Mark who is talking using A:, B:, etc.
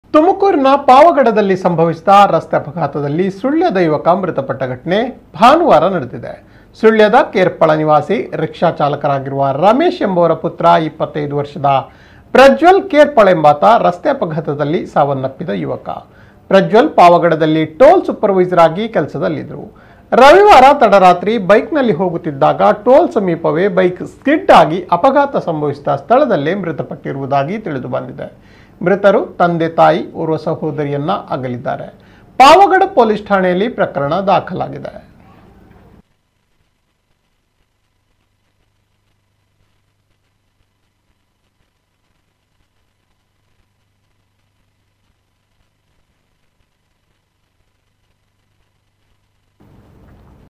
A: ತುಮಕೂರಿನ ಪಾವಗಡದಲ್ಲಿ ಸಂಭವಿಸಿದ ರಸ್ತೆ ಅಪಘಾತದಲ್ಲಿ ಸುಳ್ಯದ ಯುವಕ ಮೃತಪಟ್ಟ ಘಟನೆ ಭಾನುವಾರ ನಡೆದಿದೆ ಸುಳ್ಯದ ಕೇರ್ಪಳ ನಿವಾಸಿ ರಿಕ್ಷಾ ಚಾಲಕರಾಗಿರುವ ರಮೇಶ್ ಎಂಬುವರ ಪುತ್ರ ಇಪ್ಪತ್ತೈದು ವರ್ಷದ ಪ್ರಜ್ವಲ್ ಕೇರ್ಪಳ ಎಂಬಾತ ರಸ್ತೆ ಅಪಘಾತದಲ್ಲಿ ಸಾವನ್ನಪ್ಪಿದ ಯುವಕ ಪ್ರಜ್ವಲ್ ಪಾವಗಡದಲ್ಲಿ ಟೋಲ್ ಸೂಪರ್ವೈಸರ್ ಆಗಿ ಕೆಲಸದಲ್ಲಿದ್ದರು ರವಿವಾರ ತಡರಾತ್ರಿ ಬೈಕ್ನಲ್ಲಿ ಹೋಗುತ್ತಿದ್ದಾಗ ಟೋಲ್ ಸಮೀಪವೇ ಬೈಕ್ ಸ್ಕಿಡ್ ಆಗಿ ಅಪಘಾತ ಸಂಭವಿಸಿದ ಸ್ಥಳದಲ್ಲೇ ಮೃತಪಟ್ಟಿರುವುದಾಗಿ ತಿಳಿದು ಬಂದಿದೆ ಮೃತರು ತಂದೆ ತಾಯಿ ಓರ್ವ ಸಹೋದರಿಯನ್ನ ಅಗಲಿದ್ದಾರೆ ಪಾವಗಡ ಪೊಲೀಸ್ ಠಾಣೆಯಲ್ಲಿ ಪ್ರಕರಣ ದಾಖಲಾಗಿದೆ